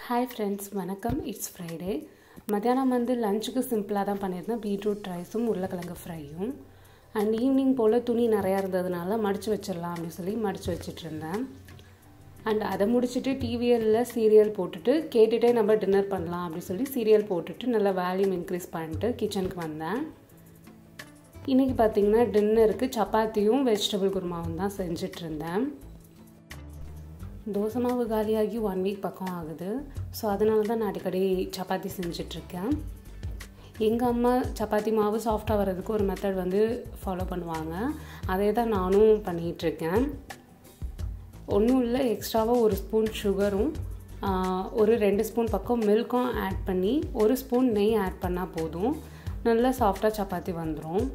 hi friends வணக்கம் it's Friday மத்தியானம் வந்து லஞ்சுக்கு சிம்பிளாக தான் பண்ணியிருந்தேன் பீட்ரூட் ரைஸும் உருளைக்கிழங்கு ஃப்ரையும் அண்ட் ஈவினிங் போல் துணி நிறையா இருந்ததுனால மடித்து வச்சிடலாம் அப்படின்னு சொல்லி மடித்து வச்சிட்டு இருந்தேன் அண்ட் அதை முடிச்சுட்டு டிவிஎல்ல சீரியல் போட்டுட்டு கேட்டுகிட்டே நம்ம டின்னர் பண்ணலாம் அப்படின்னு சொல்லி சீரியல் போட்டுட்டு நல்லா வேல்யூம் இன்க்ரீஸ் பண்ணிட்டு கிச்சனுக்கு வந்தேன் இன்றைக்கி பார்த்தீங்கன்னா டின்னருக்கு சப்பாத்தியும் வெஜிடபிள் குருமாவும் தான் செஞ்சுட்டு இருந்தேன் தோசை மாவு காலியாகி ஒன் வீக் பக்கம் ஆகுது ஸோ அதனால தான் நான் அடிக்கடி சப்பாத்தி செஞ்சிட்ருக்கேன் எங்கள் அம்மா சப்பாத்தி மாவு சாஃப்டாக வர்றதுக்கு ஒரு மெத்தட் வந்து ஃபாலோ பண்ணுவாங்க அதே தான் நானும் பண்ணிகிட்ருக்கேன் ஒன்றும் இல்லை எக்ஸ்ட்ராவாக ஒரு ஸ்பூன் சுகரும் ஒரு ரெண்டு ஸ்பூன் பக்கம் மில்க்கும் ஆட் பண்ணி ஒரு ஸ்பூன் நெய் ஆட் பண்ணால் போதும் நல்லா சாஃப்டாக சப்பாத்தி வந்துடும்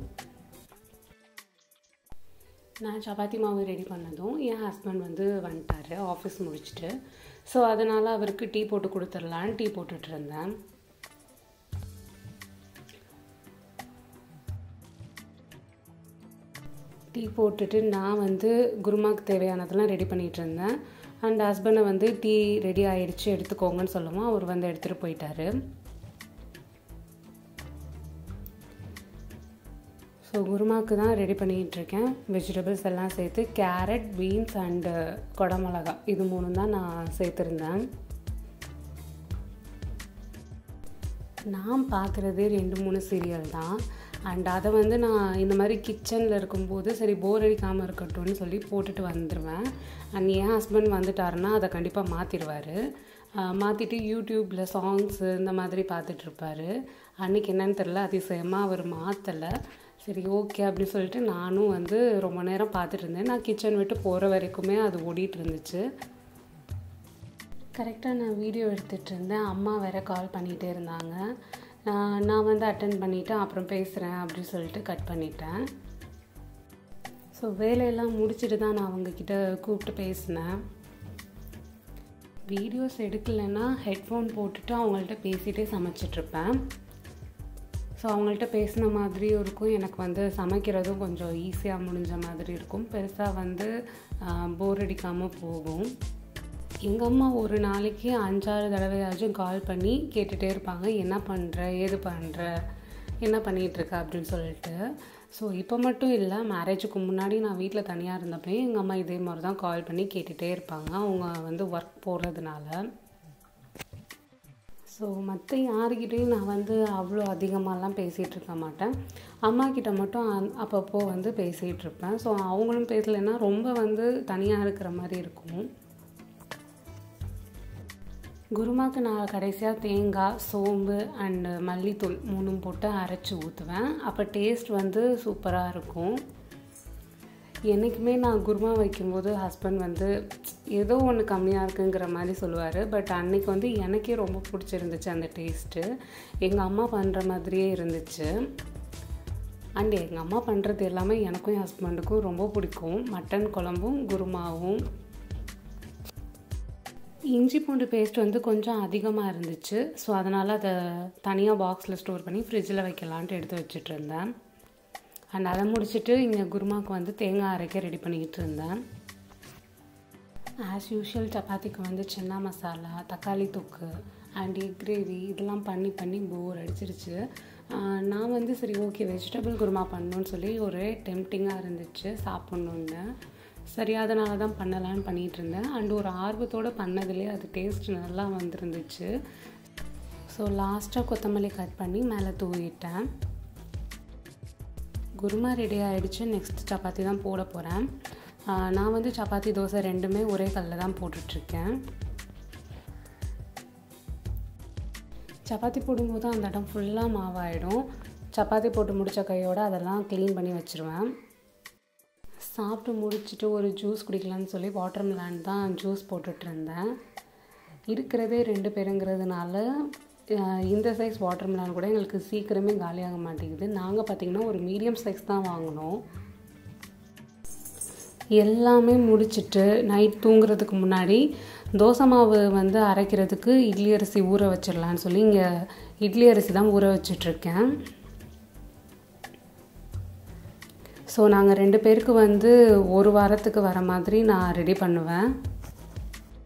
நான் சப்பாத்தி மாவு ரெடி பண்ணதும் என் ஹஸ்பண்ட் வந்து வந்துட்டார் ஆஃபீஸ் முடிச்சுட்டு ஸோ அதனால் அவருக்கு டீ போட்டு கொடுத்துடலான்னு டீ போட்டுட்டு இருந்தேன் டீ போட்டுட்டு நான் வந்து குருமாக்கு தேவையானதெல்லாம் ரெடி பண்ணிகிட்டு இருந்தேன் அண்ட் ஹஸ்பண்டை வந்து டீ ரெடி ஆகிடுச்சு எடுத்துக்கோங்கன்னு சொல்லவும் அவர் வந்து எடுத்துகிட்டு போயிட்டாரு ஸோ குருமாவுக்கு தான் ரெடி பண்ணிகிட்ருக்கேன் வெஜிடபிள்ஸ் எல்லாம் சேர்த்து கேரட் பீன்ஸ் அண்டு கொடமிளகா இது மூணு தான் நான் சேர்த்துருந்தேன் நான் பார்க்குறது ரெண்டு மூணு சீரியல் தான் அண்ட் அதை வந்து நான் இந்த மாதிரி கிச்சனில் இருக்கும்போது சரி போர் அடிக்காமல் இருக்கட்டும்னு சொல்லி போட்டுட்டு வந்துடுவேன் அண்ட் என் ஹஸ்பண்ட் வந்துட்டாருன்னா அதை கண்டிப்பாக மாற்றிடுவார் மாற்றிட்டு யூடியூப்பில் சாங்ஸு இந்த மாதிரி பார்த்துட்ருப்பாரு அன்றைக்கி என்னன்னு தெரில அதிசயமாக அவர் மாற்றலை சரி ஓகே அப்படின்னு சொல்லிட்டு நானும் வந்து ரொம்ப நேரம் பார்த்துட்டு இருந்தேன் நான் கிச்சன் விட்டு போகிற வரைக்குமே அது ஓடிட்டு இருந்துச்சு கரெக்டாக நான் வீடியோ எடுத்துகிட்டு இருந்தேன் அம்மா வேறு கால் பண்ணிகிட்டே இருந்தாங்க நான் வந்து அட்டன் பண்ணிவிட்டு அப்புறம் பேசுகிறேன் அப்படின்னு சொல்லிட்டு கட் பண்ணிட்டேன் ஸோ வேலையெல்லாம் முடிச்சுட்டு தான் நான் அவங்கக்கிட்ட கூப்பிட்டு பேசினேன் வீடியோஸ் எடுக்கலைன்னா ஹெட்ஃபோன் போட்டுட்டு அவங்கள்ட்ட பேசிகிட்டே சமைச்சிட்ருப்பேன் ஸோ அவங்கள்ட்ட பேசின மாதிரியும் இருக்கும் எனக்கு வந்து சமைக்கிறதும் கொஞ்சம் ஈஸியாக முடிஞ்ச மாதிரி இருக்கும் பெருசாக வந்து போர் அடிக்காமல் போகும் எங்கள் அம்மா ஒரு நாளைக்கு அஞ்சாறு தடவையாச்சும் கால் பண்ணி கேட்டுகிட்டே இருப்பாங்க என்ன பண்ணுற ஏது பண்ணுற என்ன பண்ணிகிட்ருக்க அப்படின்னு சொல்லிட்டு ஸோ இப்போ மட்டும் இல்லை மேரேஜுக்கு முன்னாடி நான் வீட்டில் தனியாக இருந்தப்போ எங்கள் அம்மா இதே மாதிரி தான் கால் பண்ணி கேட்டுகிட்டே இருப்பாங்க அவங்க வந்து ஒர்க் போடுறதுனால ஸோ மற்ற யாருக்கிட்டேயும் நான் வந்து அவ்வளோ அதிகமாகலாம் பேசிகிட்டு இருக்க மாட்டேன் அம்மா கிட்ட மட்டும் அப்பப்போ வந்து பேசிகிட்டு இருப்பேன் ஸோ அவங்களும் பேசலைன்னா ரொம்ப வந்து தனியாக இருக்கிற மாதிரி இருக்கும் குருமாக்கு நான் கடைசியாக தேங்காய் சோம்பு அண்டு மல்லித்தூள் மூணும் போட்டு அரைச்சி ஊற்றுவேன் அப்போ டேஸ்ட் வந்து சூப்பராக இருக்கும் என்றைக்குமே நான் குருமா வைக்கும்போது ஹஸ்பண்ட் வந்து ஏதோ ஒன்று கம்மியாக இருக்குங்கிற மாதிரி சொல்லுவார் பட் அன்றைக்கி வந்து எனக்கே ரொம்ப பிடிச்சிருந்துச்சு அந்த டேஸ்ட்டு எங்கள் அம்மா பண்ணுற மாதிரியே இருந்துச்சு அண்ட் எங்கள் அம்மா பண்ணுறது எல்லாமே எனக்கும் என் ஹஸ்பண்டுக்கும் ரொம்ப பிடிக்கும் மட்டன் குழம்பும் குருமாவும் இஞ்சி பூண்டு பேஸ்ட் வந்து கொஞ்சம் அதிகமாக இருந்துச்சு ஸோ அதனால் அதை தனியாக பாக்ஸில் ஸ்டோர் பண்ணி ஃப்ரிட்ஜில் வைக்கலான்ட்டு எடுத்து வச்சுட்டு இருந்தேன் அண்ட் அதை முடிச்சுட்டு இங்கே குருமாவுக்கு வந்து தேங்காய் அரைக்க ரெடி பண்ணிக்கிட்டு இருந்தேன் ஆஸ் யூஷுவல் சப்பாத்திக்கு வந்து சின்ன மசாலா தக்காளி தொக்கு அண்ட் எக் கிரேவி இதெல்லாம் பண்ணி பண்ணி போர் அடிச்சிருச்சு நான் வந்து சரி ஓகே வெஜிடபிள் குருமா பண்ணணுன்னு சொல்லி ஒரே டெம்டிங்காக இருந்துச்சு சாப்பிட்ணுன்னு சரி அதனால தான் பண்ணலான்னு பண்ணிகிட்டு இருந்தேன் அண்ட் ஒரு ஆர்வத்தோடு பண்ணதுலேயே அது டேஸ்ட் நல்லா வந்துருந்துச்சு ஸோ லாஸ்ட்டாக கொத்தமல்லி கட் பண்ணி மேலே தூவிட்டேன் குருமா ரெடி ஆகிடுச்சு நெக்ஸ்ட் சப்பாத்தி தான் போட போகிறேன் நான் வந்து சப்பாத்தி தோசை ரெண்டுமே ஒரே கல்லில் தான் போட்டுட்ருக்கேன் சப்பாத்தி போடும்போது அந்த இடம் ஃபுல்லாக மாவாயிடும் சப்பாத்தி போட்டு முடித்த கையோடு அதெல்லாம் க்ளீன் பண்ணி வச்சுருவேன் சாப்பிட்டு முடிச்சுட்டு ஒரு ஜூஸ் குடிக்கலான்னு சொல்லி வாட்டர் மிலான் தான் ஜூஸ் போட்டுட்ருந்தேன் இருக்கிறதே ரெண்டு பேருங்கிறதுனால இந்த சைஸ் வாட்டர் மிலான் கூட எங்களுக்கு சீக்கிரமே காலியாக மாட்டேங்குது நாங்கள் பார்த்திங்கன்னா ஒரு மீடியம் சைஸ் தான் வாங்கினோம் எல்லாமே முடிச்சுட்டு நைட் தூங்குறதுக்கு முன்னாடி தோசை மாவு வந்து அரைக்கிறதுக்கு இட்லி அரிசி ஊற வச்சிடலான்னு சொல்லி இங்கே இட்லி அரிசி தான் ஊற வச்சிட்ருக்கேன் ஸோ நாங்கள் ரெண்டு பேருக்கு வந்து ஒரு வாரத்துக்கு வர மாதிரி நான் ரெடி பண்ணுவேன்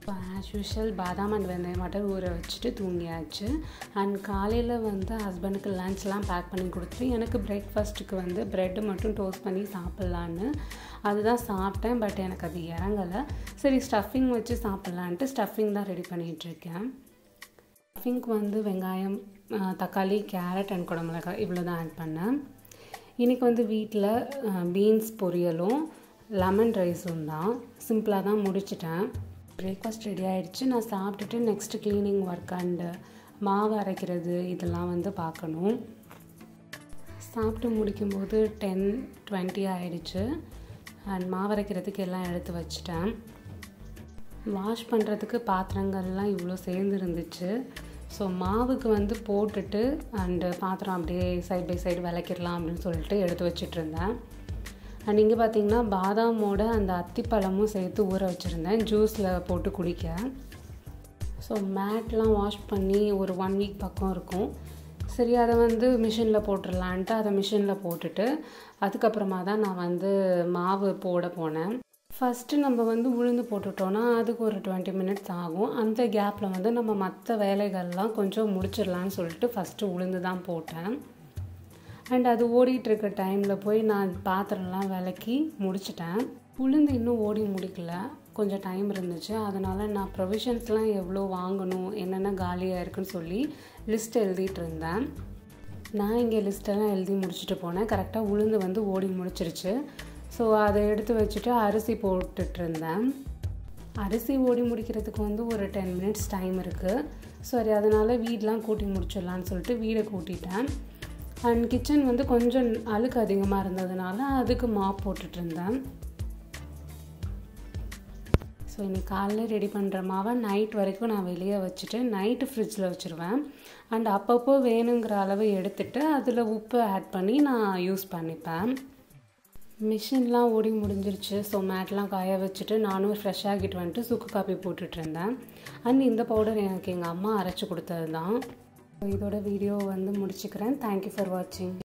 ஆஸ் யூஷுவல் பாதாம் அண்ட் வெந்தயம் மட்டும் ஊற வச்சுட்டு தூங்கியாச்சு அண்ட் காலையில் வந்து ஹஸ்பண்டுக்கு லன்ச்லாம் பேக் பண்ணி கொடுத்துட்டு எனக்கு பிரேக்ஃபாஸ்ட்டுக்கு வந்து ப்ரெட்டு மட்டும் டோஸ்ட் பண்ணி சாப்பிட்லான்னு அதுதான் சாப்பிட்டேன் பட் எனக்கு அது இறங்கலை சரி ஸ்டஃபிங் வச்சு சாப்பிட்லான்ட்டு ஸ்டஃபிங் தான் ரெடி பண்ணிகிட்ருக்கேன் ஸ்டஃபிங்க்கு வந்து வெங்காயம் தக்காளி கேரட் அண்ட் குடமிளகாய் இவ்வளோ தான் ஆட் பண்ணேன் இன்றைக்கி வந்து வீட்டில் பீன்ஸ் பொரியலும் லெமன் ரைஸும் தான் சிம்பிளாக தான் முடிச்சிட்டேன் பிரேக்ஃபாஸ்ட் ரெடி ஆகிடுச்சு நான் சாப்பிட்டுட்டு நெக்ஸ்ட்டு க்ளீனிங் ஒர்க் அண்டு மாவு அரைக்கிறது இதெல்லாம் வந்து பார்க்கணும் சாப்பிட்டு முடிக்கும்போது டென் டுவெண்ட்டி ஆகிடுச்சு அண்ட் மாவு அரைக்கிறதுக்கு எல்லாம் எடுத்து வச்சிட்டேன் வாஷ் பண்ணுறதுக்கு பாத்திரங்கள்லாம் இவ்வளோ சேர்ந்து இருந்துச்சு ஸோ மாவுக்கு வந்து போட்டுட்டு அண்டு பாத்திரம் அப்படியே சைட் பை சைடு விளக்கிடலாம் அப்படின்னு சொல்லிட்டு எடுத்து வச்சுட்டு இருந்தேன் அண்ட் இங்கே பார்த்தீங்கன்னா பாதாமோட அந்த அத்திப்பழமும் சேர்த்து ஊற வச்சுருந்தேன் ஜூஸில் போட்டு குடிக்க ஸோ மேட்லாம் வாஷ் பண்ணி ஒரு ஒன் வீக் பக்கம் இருக்கும் சரி அதை வந்து மிஷினில் போட்டுடலான்ட்டு அதை மிஷினில் போட்டுட்டு அதுக்கப்புறமா தான் நான் வந்து மாவு போட போனேன் ஃபஸ்ட்டு நம்ம வந்து உளுந்து போட்டுட்டோன்னா அதுக்கு ஒரு டுவெண்ட்டி மினிட்ஸ் ஆகும் அந்த கேப்பில் வந்து நம்ம மற்ற வேலைகள்லாம் கொஞ்சம் முடிச்சிடலான்னு சொல்லிட்டு ஃபஸ்ட்டு உளுந்து தான் போட்டேன் அண்ட் அது ஓடிட்டுருக்க டைமில் போய் நான் பாத்திரம்லாம் விளக்கி முடிச்சிட்டேன் உளுந்து இன்னும் ஓடி முடிக்கல கொஞ்சம் டைம் இருந்துச்சு அதனால் நான் ப்ரொவிஷன்ஸ்லாம் எவ்வளோ வாங்கணும் என்னென்ன காலியாக இருக்குன்னு சொல்லி லிஸ்ட் எழுதிட்டு இருந்தேன் நான் இங்கே லிஸ்ட்டெல்லாம் எழுதி முடிச்சுட்டு போனேன் கரெக்டாக உளுந்து வந்து ஓடி முடிச்சிருச்சு ஸோ அதை எடுத்து வச்சுட்டு அரிசி போட்டுட்டு இருந்தேன் அரிசி ஓடி முடிக்கிறதுக்கு வந்து ஒரு டென் மினிட்ஸ் டைம் இருக்குது சரி அதனால் வீடெலாம் கூட்டி முடிச்சிடலான்னு சொல்லிட்டு வீடை கூட்டிட்டேன் அண்ட் கிச்சன் வந்து கொஞ்சம் அழுக்கு அதிகமாக இருந்ததுனால அதுக்கு மாப் போட்டுட்டு இருந்தேன் ஸோ இன்னைக்கு காலைல ரெடி பண்ணுற மாவை நைட் வரைக்கும் நான் வெளியே வச்சுட்டு நைட்டு ஃப்ரிட்ஜில் வச்சுருவேன் அண்ட் அப்பப்போ வேணுங்கிற அளவு எடுத்துட்டு அதில் உப்பு ஆட் பண்ணி நான் யூஸ் பண்ணிப்பேன் மிஷின்லாம் ஓடி முடிஞ்சிருச்சு ஸோ மேட்லாம் காய வச்சுட்டு நானும் ஃப்ரெஷ் ஆகிட்டு வந்துட்டு சுக்கு காப்பி போட்டுட்டு இருந்தேன் அண்ட் இந்த பவுடர் எனக்கு எங்கள் அம்மா அரைச்சி கொடுத்தது தான் இதோட வீடியோ வந்து முடிச்சுக்கிறேன் தேங்க்யூ ஃபார் வாட்சிங்